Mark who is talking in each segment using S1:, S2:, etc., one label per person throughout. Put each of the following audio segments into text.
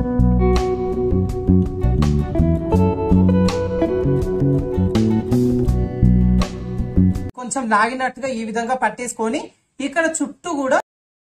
S1: కొంచెం లాగినట్టుగా ఈ విధంగా పట్టేసుకొని ఇక్కడ చుట్టూ కూడా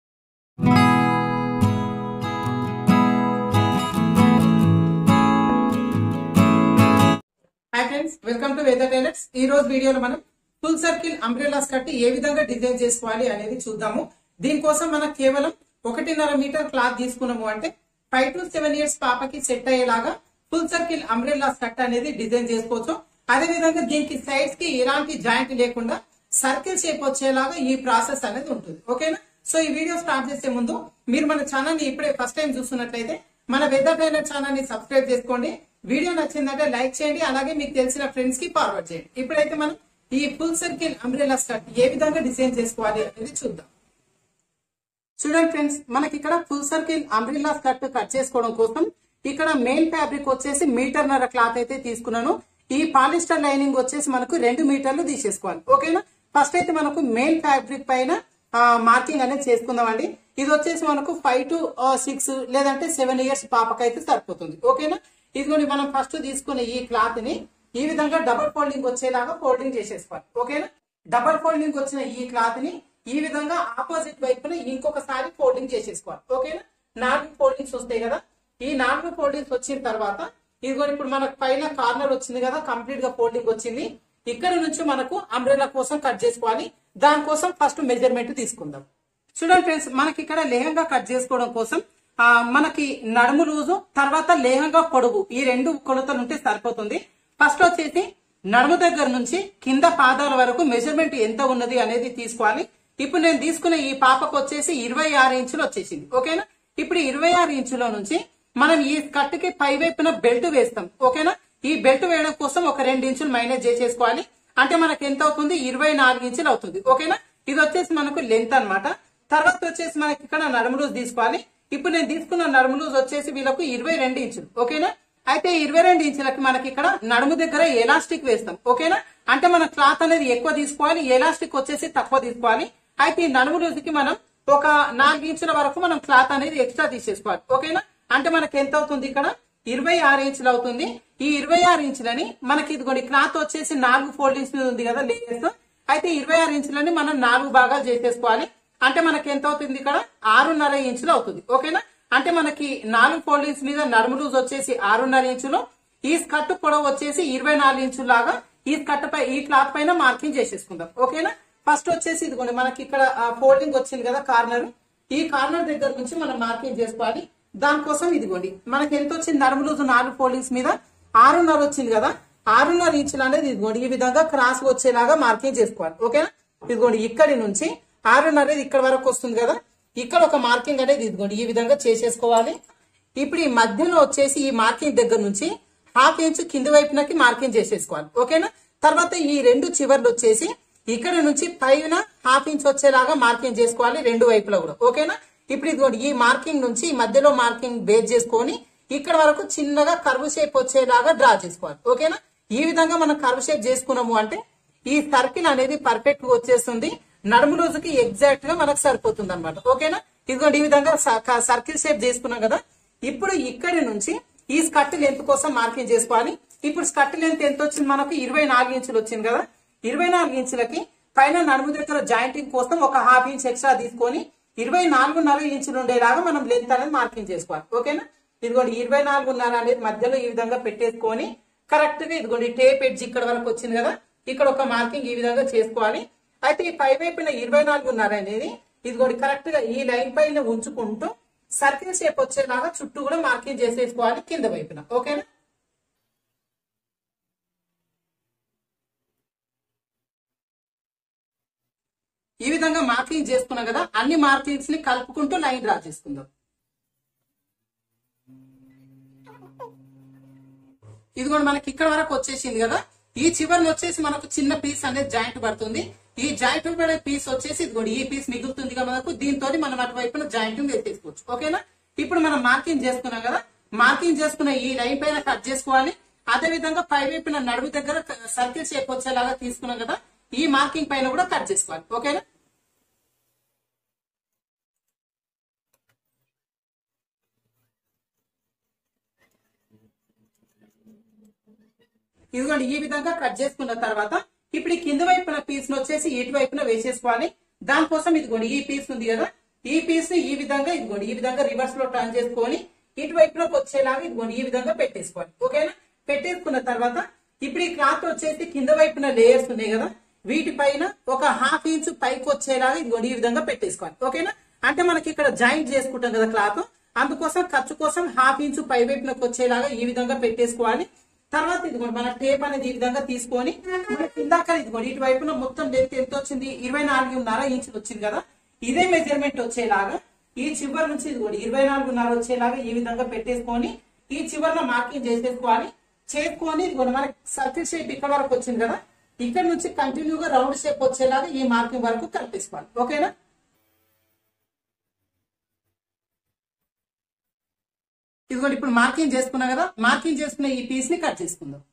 S1: hi friends welcome to weather tailors ఈ రోజు వీడియోలో మనం ఫుల్ సర్కిల్ అంబ్రెలాస్ కట్టి ఏ విధంగా డిజైన్ చేసుకోవాలి అనేది చూద్దాము దీనికోసం మనం కేవలం ఒకటిన్నర మీటర్ క్లాత్ తీసుకున్నాము అంటే ఫైవ్ టు సెవెన్ ఇయర్స్ పాపకి సెట్ అయ్యేలాగా ఫుల్ సర్కిల్ అంబ్రెలాస్ కట్ అనేది డిజైన్ చేసుకోవచ్చు అదే విధంగా దీనికి సైడ్స్ కి ఎలాంటి జాయింట్ లేకుండా సర్కిల్ షేప్ వచ్చేలాగా ఈ ప్రాసెస్ అనేది ఉంటుంది ఓకేనా సో ఈ వీడియో స్టార్ట్ చేసే ముందు మీరు మన ఛానల్ ని ఇప్పుడే ఫస్ట్ టైం చూస్తున్నట్లయితే మన వెదర్ టైలర్ ఛానల్ ని సబ్స్క్రైబ్ చేసుకోండి వీడియో నచ్చిందంటే లైక్ చేయండి అలాగే మీకు తెలిసిన ఫ్రెండ్స్ కి ఫార్వర్డ్ చేయండి ఇప్పుడైతే మనం ఈ ఫుల్ సర్కిల్ అంబ్రెలా స్కర్ట్ ఏ విధంగా డిజైన్ చేసుకోవాలి అనేది చూద్దాం చూడండి ఫ్రెండ్స్ మనకి ఇక్కడ full circle umbrella skirt cut చేసుకోవడం కోసం ఇక్కడ మెయిన్ ఫ్యాబ్రిక్ వచ్చేసి మీటర్నర క్లాత్ అయితే తీసుకున్నాను ఈ పాలిస్టర్ లైనింగ్ వచ్చేసి మనకు రెండు మీటర్లు తీసేసుకోవాలి ఓకేనా ఫస్ట్ అయితే మనకు మెయిన్ ఫ్యాబ్రిక్ పైన మార్కింగ్ అనేది చేసుకుందాం అండి ఇది వచ్చేసి మనకు ఫైవ్ టు సిక్స్ లేదంటే సెవెన్ ఇయర్స్ పాపకైతే సరిపోతుంది ఓకేనా ఇదిగోండి మనం ఫస్ట్ తీసుకునే ఈ క్లాత్ ని ఈ విధంగా డబుల్ ఫోల్డింగ్ వచ్చేలాగా ఫోల్డింగ్ చేసేసుకోవాలి ఓకేనా డబుల్ ఫోల్డింగ్ వచ్చిన ఈ క్లాత్ ని ఈ విధంగా ఆపోజిట్ వైపున ఇంకొకసారి ఫోల్డింగ్ చేసేసుకోవాలి ఓకేనా నాలుగు ఫోల్డింగ్స్ వస్తాయి కదా ఈ నాలుగు ఫోల్డింగ్స్ వచ్చిన తర్వాత ఇదిగో ఇప్పుడు మనకు పైన కార్నర్ వచ్చింది కదా కంప్లీట్ గా ఫోల్డింగ్ వచ్చింది ఇక్కడ నుంచి మనకు అంబ్రెలా కోసం కట్ చేసుకోవాలి దానికోసం ఫస్ట్ మెజర్మెంట్ తీసుకుందాం చూడండి ఫ్రెండ్స్ మనకి ఇక్కడ లేహంగా కట్ చేసుకోవడం కోసం ఆ మనకి నడుము లూజు తర్వాత లేహంగా పొడుగు ఈ రెండు కొలతలు ఉంటే సరిపోతుంది ఫస్ట్ వచ్చేసి నడుము దగ్గర నుంచి కింద పాదాల వరకు మెజర్మెంట్ ఎంత ఉన్నది అనేది తీసుకోవాలి ఇప్పుడు నేను తీసుకున్న ఈ పాపకు వచ్చేసి ఇరవై ఆరు ఇంచులు వచ్చేసింది ఓకేనా ఇప్పుడు ఇరవై ఆరు ఇంచుల నుంచి మనం ఈ కట్ కి పై వైపున బెల్ట్ వేస్తాం ఓకేనా ఈ బెల్ట్ వేయడం కోసం ఒక రెండు ఇంచులు మైనస్ చేసేసుకోవాలి అంటే మనకి ఎంత అవుతుంది ఇరవై నాలుగు ఇంచులు అవుతుంది ఓకేనా ఇది వచ్చేసి మనకు లెంత్ అన్నమాట తర్వాత వచ్చేసి మనకి ఇక్కడ నడుము లూజ్ తీసుకోవాలి ఇప్పుడు నేను తీసుకున్న నడుము లూజ్ వచ్చేసి వీళ్ళకు ఇరవై రెండు ఇంచులు ఓకేనా అయితే ఇరవై రెండు ఇంచులకి మనకి ఇక్కడ నడుము దగ్గర ఎలాస్టిక్ వేస్తాం ఓకేనా అంటే మన క్లాత్ అనేది ఎక్కువ తీసుకోవాలి ఎలాస్టిక్ వచ్చేసి తక్కువ తీసుకోవాలి అయితే ఈ నడుము లూజ్కి మనం ఒక నాలుగు ఇంచుల వరకు మనం క్లాత్ అనేది ఎక్స్ట్రా తీసేసుకోవాలి ఓకేనా అంటే మనకి ఎంత అవుతుంది ఇక్కడ ఇరవై ఆరు ఇంచులు అవుతుంది ఈ ఇరవై ఆరు ఇంచులని మనకి ఇదిగోండి క్లాత్ వచ్చేసి నాలుగు ఫోల్డింగ్స్ మీద ఉంది కదా లేయర్స్ అయితే ఇరవై ఆరు ఇంచులని మనం నాలుగు భాగాలు చేసేసుకోవాలి అంటే మనకి ఎంత అవుతుంది ఇక్కడ ఆరున్నర ఇంచులు అవుతుంది ఓకేనా అంటే మనకి నాలుగు ఫోల్డింగ్స్ మీద నడుము లూజ్ వచ్చేసి ఆరున్నర ఇంచులు ఈ స్కర్ట్ పొడవు వచ్చేసి ఇరవై నాలుగు ఇంచుల లాగా ఈ స్కర్ట్ పై ఈ క్లాత్ పైన మార్కింగ్ చేసేసుకుందాం ఓకేనా ఫస్ట్ వచ్చేసి ఇదిగోండి మనకి ఇక్కడ ఫోల్డింగ్ వచ్చింది కదా కార్నర్ ఈ కార్నర్ దగ్గర నుంచి మనం మార్కింగ్ చేసుకోవాలి దానికోసం ఇదిగోండి మనకి ఎంత వచ్చింది నడుము లూజు నాలుగు ఫోల్డింగ్స్ మీద ఆరున్నర వచ్చింది కదా ఆరున్నర ఇంచులు అనేది ఇదిగోండి ఈ విధంగా క్రాస్ వచ్చేలాగా మార్కింగ్ చేసుకోవాలి ఓకేనా ఇదిగోండి ఇక్కడి నుంచి ఆరున్నర అనేది ఇక్కడ వరకు వస్తుంది కదా ఇక్కడ ఒక మార్కింగ్ అనేది ఇదిగోండి ఈ విధంగా చేసేసుకోవాలి ఇప్పుడు ఈ మధ్యలో వచ్చేసి ఈ మార్కింగ్ దగ్గర నుంచి హాఫ్ ఇంచ్ కింది వైపునకి మార్కింగ్ చేసేసుకోవాలి ఓకేనా తర్వాత ఈ రెండు చివర్లు వచ్చేసి ఇక్కడ నుంచి పైన హాఫ్ ఇంచ్ వచ్చేలాగా మార్కింగ్ చేసుకోవాలి రెండు వైపులా కూడా ఓకేనా ఇప్పుడు ఇదిగోండి ఈ మార్కింగ్ నుంచి ఈ మధ్యలో మార్కింగ్ బేస్ చేసుకొని ఇక్కడ వరకు చిన్నగా కర్వ్ షేప్ వచ్చేలాగా డ్రా చేసుకోవాలి ఓకేనా ఈ విధంగా మనం కర్వ్ షేప్ చేసుకున్నాము అంటే ఈ సర్కిల్ అనేది పర్ఫెక్ట్ గా వచ్చేస్తుంది నడుము రోజుకి ఎగ్జాక్ట్ గా మనకు సరిపోతుంది అనమాట ఓకేనా ఇదిగోండి ఈ విధంగా సర్కిల్ షేప్ చేసుకున్నాం కదా ఇప్పుడు ఇక్కడి నుంచి ఈ స్కర్ట్ లెంత్ కోసం మార్కింగ్ చేసుకోవాలి ఇప్పుడు స్కర్ట్ లెంత్ ఎంత వచ్చింది మనకు ఇరవై నాలుగు ఇంచులు వచ్చింది కదా ఇరవై నాలుగు ఇంచులకి పైన నడుము దగ్గర జాయింటింగ్ కోసం ఒక హాఫ్ ఇంచ్ ఎక్స్ట్రా తీసుకొని ఇరవై నాలుగున్నర ఇంచులు ఉండేలాగా మనం లెంత్ అనేది మార్కింగ్ చేసుకోవాలి ఓకేనా ఇదిగోండి ఇరవై నాలుగున్నర అనేది మధ్యలో ఈ విధంగా పెట్టేసుకొని కరెక్ట్ గా ఇదిగోండి టేప్ ఎడ్జ్ ఇక్కడ వరకు వచ్చింది కదా ఇక్కడ ఒక మార్కింగ్ ఈ విధంగా చేసుకోవాలి అయితే ఈ పై వైపున ఇరవై నాలుగున్నర అనేది ఇదిగోండి కరెక్ట్ గా ఈ లైన్ పైన ఉంచుకుంటూ సర్కిల్ షేప్ వచ్చేలాగా చుట్టూ కూడా మార్కింగ్ చేసేసుకోవాలి కింద వైపున ఓకేనా ఈ విధంగా మార్కింగ్ చేసుకున్నాం కదా అన్ని మార్కింగ్స్ ని కలుపుకుంటూ లైన్ డ్రా చేసుకుందాం ఇది కూడా మనకి ఇక్కడ వరకు వచ్చేసింది కదా ఈ చివరిలో వచ్చేసి మనకు చిన్న పీస్ అనేది జాయింట్ పడుతుంది ఈ జాయింట్ పడే పీస్ వచ్చేసి ఇది కూడా ఈ పీస్ మిగులుతుంది కదా మనకు దీంతో మనం అటువైపున జాయింట్ వేసేసుకోవచ్చు ఓకేనా ఇప్పుడు మనం మార్కింగ్ చేసుకున్నాం కదా మార్కింగ్ చేసుకున్న ఈ లైన్ పైన కట్ చేసుకోవాలి అదే విధంగా పై వైపున నడుము దగ్గర సర్కిల్ షేప్ వచ్చేలాగా తీసుకున్నాం కదా ఈ మార్కింగ్ పైన కూడా కట్ చేసుకోవాలి ఓకేనా ఇదిగోండి ఈ విధంగా కట్ చేసుకున్న తర్వాత ఇప్పుడు ఈ కింద వైపున పీస్ ను వచ్చేసి ఇటు వైపున వేసేసుకోవాలి దానికోసం ఇదిగోండి ఈ పీస్ ఉంది కదా ఈ పీస్ ని ఈ విధంగా ఇదిగోండి ఈ విధంగా రివర్స్ లో టర్న్ చేసుకొని ఇటు వైపులోకి వచ్చేలాగా ఇదిగోండి ఈ విధంగా పెట్టేసుకోవాలి ఓకేనా పెట్టేసుకున్న తర్వాత ఇప్పుడు ఈ క్లాత్ వచ్చేసి కింద వైపున లేయర్స్ ఉన్నాయి కదా వీటిపైన ఒక హాఫ్ ఇంచ్ పైకి వచ్చేలాగా ఇదిగోండి ఈ విధంగా పెట్టేసుకోవాలి ఓకేనా అంటే మనకి ఇక్కడ జాయింట్ చేసుకుంటాం కదా క్లాత్ అందుకోసం ఖర్చు కోసం హాఫ్ ఇంచ్ పై వైపునకు వచ్చేలాగా ఈ విధంగా పెట్టేసుకోవాలి తర్వాత ఇదిగోండి మన టేప్ అనేది ఈ విధంగా తీసుకొని మనకి ఇందాక ఇదిగోండి ఇటు వైపున మొత్తం లెంత్ ఎంత వచ్చింది ఇరవై నాలుగున్నర ఇంచులు వచ్చింది కదా ఇదే మెజర్మెంట్ వచ్చేలాగా ఈ చివరి నుంచి ఇదిగోండి ఇరవై నాలుగున్నర వచ్చేలాగా ఈ విధంగా పెట్టేసుకొని ఈ చివరిలో మార్కింగ్ చేసేసుకోవాలి చేసుకొని ఇదిగోండి మనకి సర్కిల్ షేప్ ఇక్కడ వరకు వచ్చింది కదా ఇక్కడ నుంచి కంటిన్యూగా రౌండ్ షేప్ వచ్చేలాగా ఈ మార్కింగ్ వరకు కలిపేసుకోవాలి ఓకేనా ఇదిగోండి ఇప్పుడు మార్కింగ్ చేసుకున్నా కదా మార్కింగ్ చేసుకున్న ఈ పీస్ ని కట్ చేసుకుందాం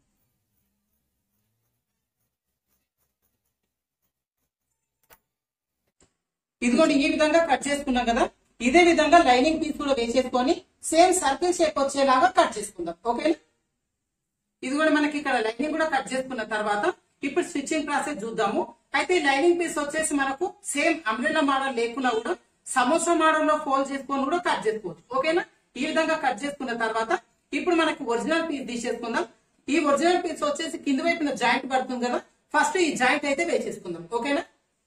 S1: ఇదిగోండి ఈ విధంగా కట్ చేసుకున్నాం కదా ఇదే విధంగా లైనింగ్ పీస్ కూడా వేసేసుకొని సేమ్ సర్కిల్ షేప్ వచ్చేలాగా కట్ చేసుకుందాం ఓకేనా ఇదిగోండి మనకి ఇక్కడ లైనింగ్ కూడా కట్ చేసుకున్న తర్వాత ఇప్పుడు స్టిచ్చింగ్ ప్రాసెస్ చూద్దాము అయితే లైనింగ్ పీస్ వచ్చేసి మనకు సేమ్ అంబ్రెల్లా మోడల్ లేకుండా కూడా సమోసా మోడల్ లో ఫోల్డ్ చేసుకొని కూడా కట్ చేసుకోవచ్చు ఓకేనా ఈ విధంగా కట్ చేసుకున్న తర్వాత ఇప్పుడు మనకి ఒరిజినల్ పీస్ తీసేసుకుందాం ఈ ఒరిజినల్ పీస్ వచ్చేసి కింద వైపున జాయింట్ పడుతుంది కదా ఫస్ట్ ఈ జాయింట్ అయితే వేసేసుకుందాం ఓకేనా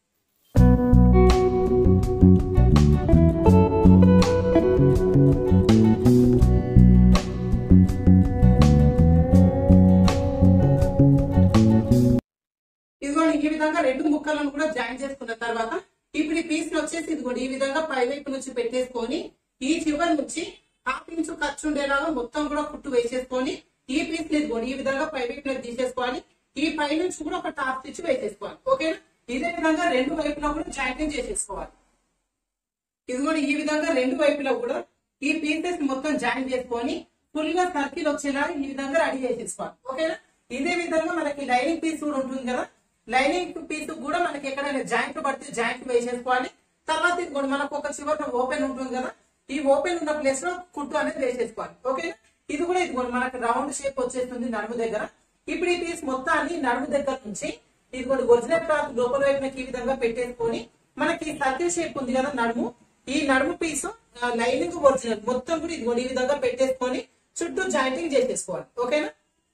S1: ఇదిగోండి ఈ విధంగా రెండు ముక్కలను కూడా జాయిన్ చేసుకున్న తర్వాత ఇప్పుడు ఈ పీస్ వచ్చేసి ఇదిగోండి ఈ విధంగా పై వైపు నుంచి పెట్టేసుకొని ఈ చివరి నుంచి హాఫ్ ఇంచు ఖర్చు ఉండేలాగా మొత్తం కూడా కుట్టు వేసేసుకొని ఈ పీస్ ని ఇదిగోండి ఈ విధంగా పై వైపున తీసేసుకోవాలి ఈ పై నుంచి కూడా ఒక టాప్ స్టిచ్ వేసేసుకోవాలి ఓకేనా ఇదే విధంగా రెండు వైపులా కూడా జాయింటింగ్ చేసేసుకోవాలి ఇదిగోండి ఈ విధంగా రెండు వైపులా కూడా ఈ పీసెస్ మొత్తం జాయిన్ చేసుకొని ఫుల్ గా సర్కిల్ వచ్చేలాగా ఈ విధంగా రెడీ చేసేసుకోవాలి ఓకేనా ఇదే విధంగా మనకి లైనింగ్ పీస్ కూడా ఉంటుంది కదా లైనింగ్ పీస్ కూడా మనకి ఎక్కడైనా జాయింట్ పడితే జాయింట్ వేసేసుకోవాలి తర్వాత ఇది కూడా మనకు ఒక చివర ఓపెన్ ఉంటుంది కదా ఈ ఓపెన్ ఉన్న ప్లేస్ లో కుట్టు అనేది వేసేసుకోవాలి ఓకేనా ఇది కూడా ఇది కూడా మనకి రౌండ్ షేప్ వచ్చేస్తుంది నడుము దగ్గర ఇప్పుడు ఈ పీస్ మొత్తాన్ని నడుము దగ్గర నుంచి ఇది కూడా ఒరిజినల్ క్లాత్ లోపల వైపునకి ఈ విధంగా పెట్టేసుకొని మనకి సర్కిల్ షేప్ ఉంది కదా నడుము ఈ నడుము పీసు లైనింగ్ ఒరిజినల్ మొత్తం కూడా ఇది కూడా ఈ విధంగా పెట్టేసుకొని చుట్టూ జాయింటింగ్ చేసేసుకోవాలి ఓకేనా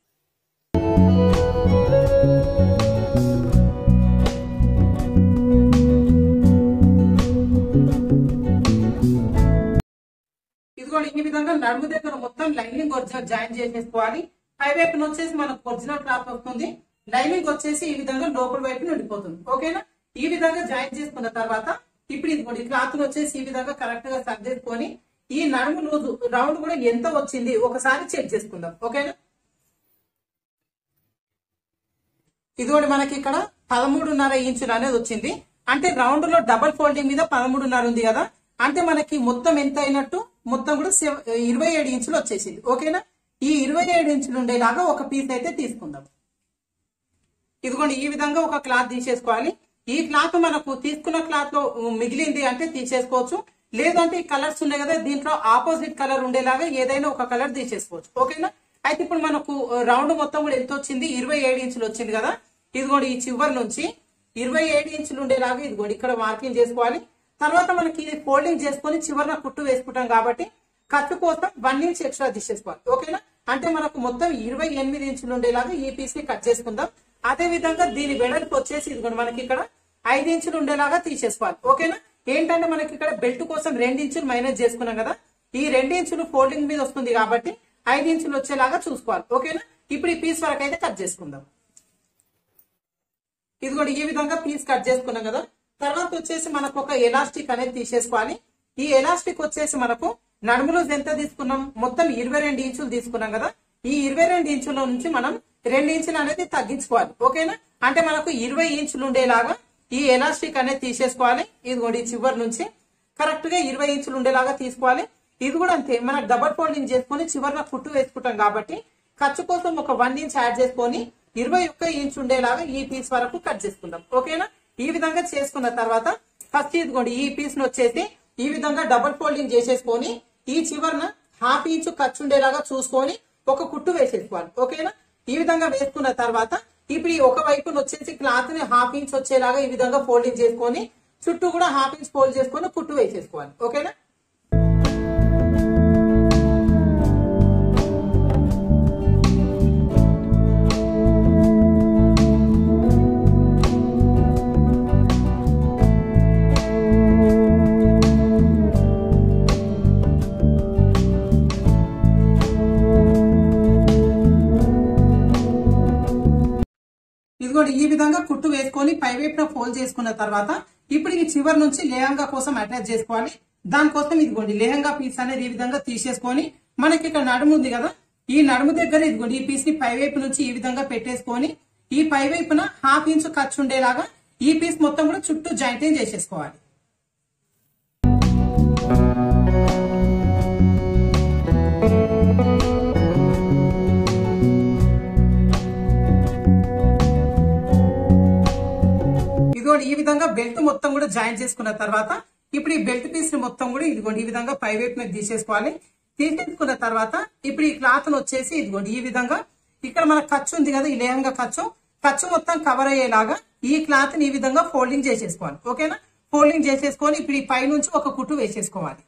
S1: ఇదిగోండి ఈ విధంగా నడుము దగ్గర మొత్తం లైనింగ్ ఒరిజినల్ జాయిన్ చేసేసుకోవాలి పై వైపున వచ్చేసి మనకు ఒరిజినల్ క్లాత్ వస్తుంది లైనింగ్ వచ్చేసి ఈ విధంగా లోపల వైపు ఉండిపోతుంది ఓకేనా ఈ విధంగా జాయిన్ చేసుకున్న తర్వాత ఇప్పుడు ఇదిగోండి క్లాత్ వచ్చేసి ఈ విధంగా కరెక్ట్ గా సర్జ్ చేసుకొని ఈ నడుము లూజు రౌండ్ కూడా ఎంత వచ్చింది ఒకసారి చెక్ చేసుకుందాం ఓకేనా ఇదిగోండి మనకి ఇక్కడ పదమూడున్నర ఇంచులు అనేది వచ్చింది అంటే రౌండ్ లో డబల్ ఫోల్డింగ్ మీద పదమూడున్నర ఉంది కదా అంటే మనకి మొత్తం ఎంత అయినట్టు మొత్తం కూడా సెవ- ఇరవై ఏడు ఇంచులు వచ్చేసింది ఓకేనా ఈ ఇరవై ఏడు ఇంచులు ఉండేలాగా ఒక పీస్ అయితే తీసుకుందాం ఇదిగోండి ఈ విధంగా ఒక క్లాత్ తీసేసుకోవాలి ఈ క్లాత్ మనకు తీసుకున్న క్లాత్ లో మిగిలింది అంటే తీసేసుకోవచ్చు లేదంటే ఈ కలర్స్ ఉన్నాయి కదా దీంట్లో ఆపోజిట్ కలర్ ఉండేలాగా ఏదైనా ఒక కలర్ తీసేసుకోవచ్చు ఓకేనా అయితే ఇప్పుడు మనకు రౌండ్ మొత్తం కూడా ఎంత వచ్చింది ఇరవై ఏడు ఇంచులు వచ్చింది కదా ఇదిగోండి ఈ చివరి నుంచి ఇరవై ఏడు ఇంచులు ఉండేలాగా ఇదిగోండి ఇక్కడ మార్కింగ్ చేసుకోవాలి తర్వాత మనకి ఇది ఫోల్డింగ్ చేసుకొని చివరన కుట్టు వేసుకుంటాం కాబట్టి కట్టు కోసం వన్ ఇంచ్ ఎక్స్ట్రా తీసేసుకోవాలి ఓకేనా అంటే మనకు మొత్తం ఇరవై ఎనిమిది ఇంచులు ఉండేలాగా ఈ పీస్ ని కట్ చేసుకుందాం అదే విధంగా దీని వెడల్పు వచ్చేసి ఇదిగోండి మనకి ఇక్కడ ఐదు ఇంచులు ఉండేలాగా తీసేసుకోవాలి ఓకేనా ఏంటంటే మనకి ఇక్కడ బెల్ట్ కోసం రెండు ఇంచులు మైనస్ చేసుకున్నాం కదా ఈ రెండు ఇంచులు ఫోల్డింగ్ మీద వస్తుంది కాబట్టి ఐదు ఇంచులు వచ్చేలాగా చూసుకోవాలి ఓకేనా ఇప్పుడు ఈ పీస్ వరకు అయితే కట్ చేసుకుందాం ఇదిగోండి ఈ విధంగా పీస్ కట్ చేసుకున్నాం కదా తర్వాత వచ్చేసి మనకు ఒక ఎలాస్టిక్ అనేది తీసేసుకోవాలి ఈ ఎలాస్టిక్ వచ్చేసి మనకు నడుములో ఎంత తీసుకున్నాం మొత్తం ఇరవై రెండు ఇంచులు తీసుకున్నాం కదా ఈ ఇరవై రెండు ఇంచుల నుంచి మనం రెండు ఇంచులు అనేది తగ్గించుకోవాలి ఓకేనా అంటే మనకు ఇరవై ఇంచులు ఉండేలాగా ఈ ఎలాస్టిక్ అనేది తీసేసుకోవాలి ఇదిగోండి ఈ చివరి నుంచి కరెక్ట్ గా ఇరవై ఇంచులు ఉండేలాగా తీసుకోవాలి ఇది కూడా అంతే మనం డబల్ ఫోల్డింగ్ చేసుకొని చివరిన కుట్టు వేసుకుంటాం కాబట్టి ఖర్చు కోసం ఒక వన్ ఇంచ్ యాడ్ చేసుకొని ఇరవై ఒక్క ఇంచ్ ఉండేలాగా ఈ పీస్ వరకు కట్ చేసుకుందాం ఓకేనా ఈ విధంగా చేసుకున్న తర్వాత ఫస్ట్ ఇదిగోండి ఈ పీస్ ను వచ్చేసి ఈ విధంగా డబల్ ఫోల్డింగ్ చేసేసుకొని ఈ చివరన హాఫ్ ఇంచ్ ఖర్చు ఉండేలాగా చూసుకొని ఒక కుట్టు వేసేసుకోవాలి ఓకేనా ఈ విధంగా వేసుకున్న తర్వాత ఇప్పుడు ఈ ఒక వైపున వచ్చేసి క్లాత్ ని హాఫ్ ఇంచ్ వచ్చేలాగా ఈ విధంగా ఫోల్డింగ్ చేసుకొని చుట్టూ కూడా హాఫ్ ఇంచ్ ఫోల్డ్ చేసుకొని కుట్టు వేసేసుకోవాలి ఓకేనా ఇదిగోండి ఈ విధంగా కుట్టు వేసుకొని పై వైపున ఫోల్డ్ చేసుకున్న తర్వాత ఇప్పుడు ఈ చివరి నుంచి లేహంగా కోసం అటాచ్ చేసుకోవాలి దానికోసం ఇదిగోండి లేహంగా పీస్ అనేది ఈ విధంగా తీసేసుకొని మనకి ఇక్కడ నడుము ఉంది కదా ఈ నడుము దగ్గర ఇదిగోండి ఈ పీస్ ని పై వైపు నుంచి ఈ విధంగా పెట్టేసుకొని ఈ పై వైపున హాఫ్ ఇంచ్ ఖర్చు ఉండేలాగా ఈ పీస్ మొత్తం కూడా చుట్టూ జాయింటింగ్ చేసేసుకోవాలి ఇదిగోండి ఈ విధంగా బెల్ట్ మొత్తం కూడా జాయిన్ చేసుకున్న తర్వాత ఇప్పుడు ఈ బెల్ట్ పీస్ ని మొత్తం కూడా ఇదిగోండి ఈ విధంగా పై వైపు మీద తీసేసుకోవాలి తీసేసుకున్న తర్వాత ఇప్పుడు ఈ క్లాత్ వచ్చేసి ఇదిగోండి ఈ విధంగా ఇక్కడ మన ఖర్చు ఉంది కదా ఈ లేహంగా ఖర్చు ఖర్చు మొత్తం కవర్ అయ్యేలాగా ఈ క్లాత్ ని ఈ విధంగా ఫోల్డింగ్ చేసేసుకోవాలి ఓకేనా ఫోల్డింగ్ చేసేసుకొని ఇప్పుడు ఈ పై నుంచి ఒక కుట్టు వేసేసుకోవాలి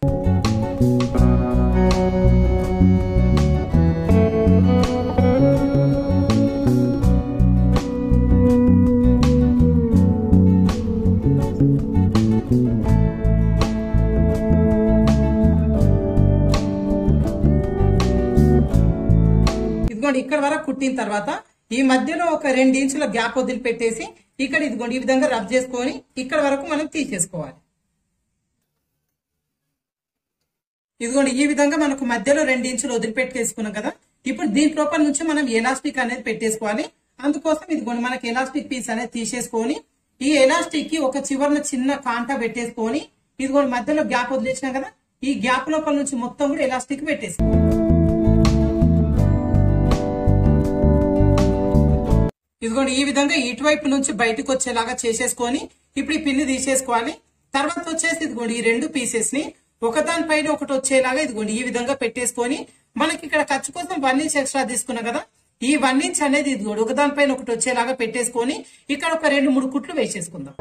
S1: ఇదిగోండి ఇక్కడ వరకు కుట్టిన తర్వాత ఈ మధ్యలో ఒక రెండు ఇంచుల గ్యాప్ వదిలిపెట్టేసి ఇక్కడ ఇదిగోండి ఈ విధంగా రబ్ చేసుకొని ఇక్కడ వరకు మనం తీసేసుకోవాలి ఇదిగోండి ఈ విధంగా మనకు మధ్యలో రెండు ఇంచులు వదిలిపెట్టేసుకున్నాం కదా ఇప్పుడు దీని లోపల నుంచి మనం ఎలాస్టిక్ అనేది పెట్టేసుకోవాలి అందుకోసం ఇదిగోండి మనకి ఎలాస్టిక్ పీస్ అనేది తీసేసుకొని ఈ ఎలాస్టిక్ కి ఒక చివరన చిన్న కాంటా పెట్టేసుకొని ఇదిగోండి మధ్యలో గ్యాప్ వదిలేసినాం కదా ఈ గ్యాప్ లోపల నుంచి మొత్తం కూడా ఎలాస్టిక్ పెట్టేసుకోవాలి ఇదిగోండి ఈ విధంగా ఇటువైపు నుంచి బయటకు వచ్చేలాగా చేసేసుకొని ఇప్పుడు ఈ పిన్ని తీసేసుకోవాలి తర్వాత వచ్చేసి ఇదిగోండి ఈ రెండు పీసెస్ ని ఒకదాని పైన ఒకటి వచ్చేలాగా ఇదిగోండి ఈ విధంగా పెట్టేసుకొని మనకి ఇక్కడ ఖర్చు కోసం వన్ ఇంచ్ ఎక్స్ట్రా తీసుకున్నాం కదా ఈ వన్ ఇంచ్ అనేది ఇదిగోండి ఒకదాని పైన ఒకటి వచ్చేలాగా పెట్టేసుకొని ఇక్కడ ఒక రెండు మూడు కుట్లు వేసేసుకుందాం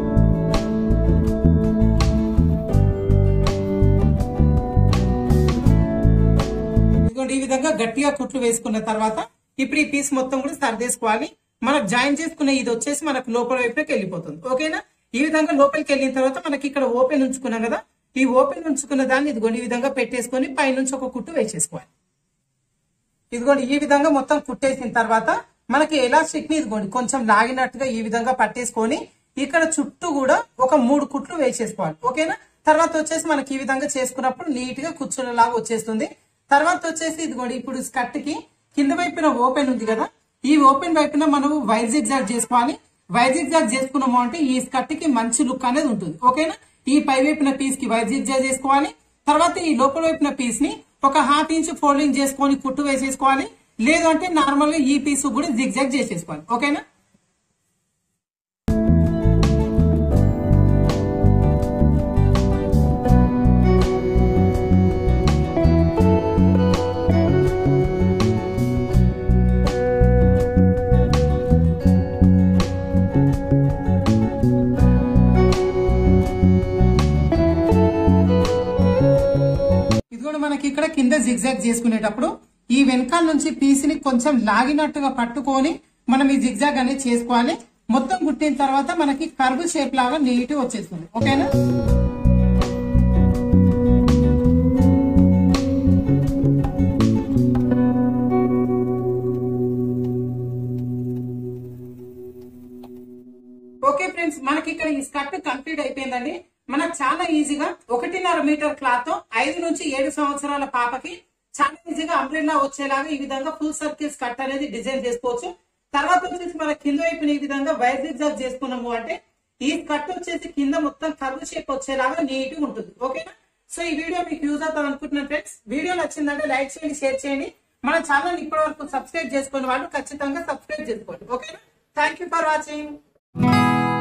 S1: ఇదిగోండి ఈ విధంగా గట్టిగా కుట్లు వేసుకున్న తర్వాత ఇప్పుడు ఈ పీస్ మొత్తం కూడా సర్దేసుకోవాలి మనకు జాయిన్ చేసుకునే ఇది వచ్చేసి మనకు లోపల వైపుకి వెళ్ళిపోతుంది ఓకేనా ఈ విధంగా లోపలికి వెళ్ళిన తర్వాత మనకి ఇక్కడ ఓపెన్ ఉంచుకున్నాం కదా ఈ ఓపెన్ ఉంచుకున్న దాన్ని ఇదిగోండి ఈ విధంగా పెట్టేసుకొని పైనుంచి ఒక కుట్టు వేసేసుకోవాలి ఇదిగోండి ఈ విధంగా మొత్తం కుట్టేసిన తర్వాత మనకి ఎలాస్టిక్ ని ఇదిగోండి కొంచెం లాగినట్టుగా ఈ విధంగా పట్టేసుకొని ఇక్కడ చుట్టూ కూడా ఒక మూడు కుట్లు వేసేసుకోవాలి ఓకేనా తర్వాత వచ్చేసి మనకి ఈ విధంగా చేసుకున్నప్పుడు నీట్ గా కుచ్చులలాగా వచ్చేస్తుంది తర్వాత వచ్చేసి ఇదిగోండి ఇప్పుడు స్కర్ట్ కి కింద వైపున ఓపెన్ ఉంది కదా ఈ ఓపెన్ వైపున మనం వైజిగ్ జాగ్ చేసుకోవాలి వైజిగ్ జాగ్ చేసుకున్నాము అంటే ఈ స్కర్ట్ కి మంచి లుక్ అనేది ఉంటుంది ఓకేనా ఈ పై వైపున పీస్ కి వైజిగ్ జాగ్ చేసుకోవాలి తర్వాత ఈ లోపల వైపున పీస్ ని ఒక హాఫ్ ఇంచ్ ఫోల్డింగ్ చేసుకొని కుట్టు వేసేసుకోవాలి లేదు అంటే నార్మల్ గా ఈ పీస్ కూడా జిగ్ జాగ్ చేసేసుకోవాలి ఓకేనా ఇది కూడా మనకి ఇక్కడ కింద జిగ్జాగ్ చేసుకునేటప్పుడు ఈ వెనకాల నుంచి పీస్ ని కొంచెం లాగినట్టుగా పట్టుకొని మనం ఈ జిగ్జాగ్ అనేది చేసుకోవాలి మొత్తం కుట్టిన తర్వాత మనకి కర్వ్ షేప్ లాగా నీట్ వచ్చేస్తుంది ఓకేనా ఓకే ఫ్రెండ్స్ మనకి ఇక్కడ ఈ స్కర్ట్ కంప్లీట్ అయిపోయిందండి మనకు చాలా ఈజీగా ఒకటిన్నర మీటర్ క్లాత్ తో ఐదు నుంచి ఏడు సంవత్సరాల పాపకి చాలా ఈజీగా అంబ్రెల్లా వచ్చేలాగా ఈ విధంగా ఫుల్ సర్కిల్ స్కర్ట్ అనేది డిజైన్ చేసుకోవచ్చు తర్వాత వచ్చేసి మన కింద వైపున ఈ విధంగా వైర్ జిగ్జాగ్ చేసుకున్నాము అంటే ఈ స్కర్ట్ వచ్చేసి కింద మొత్తం కర్వ్ షేప్ వచ్చేలాగా నీట్ గా ఉంటుంది ఓకేనా సో ఈ వీడియో మీకు యూజ్ అవుతుంది అనుకుంటున్నాను ఫ్రెండ్స్ వీడియో నచ్చిందంటే లైక్ చేయండి షేర్ చేయండి మన ఛానల్ ఇప్పటి వరకు సబ్స్క్రైబ్ చేసుకున్న వాళ్ళు ఖచ్చితంగా సబ్స్క్రైబ్ చేసుకోండి ఓకేనా థ్యాంక్ యూ ఫర్ వాచింగ్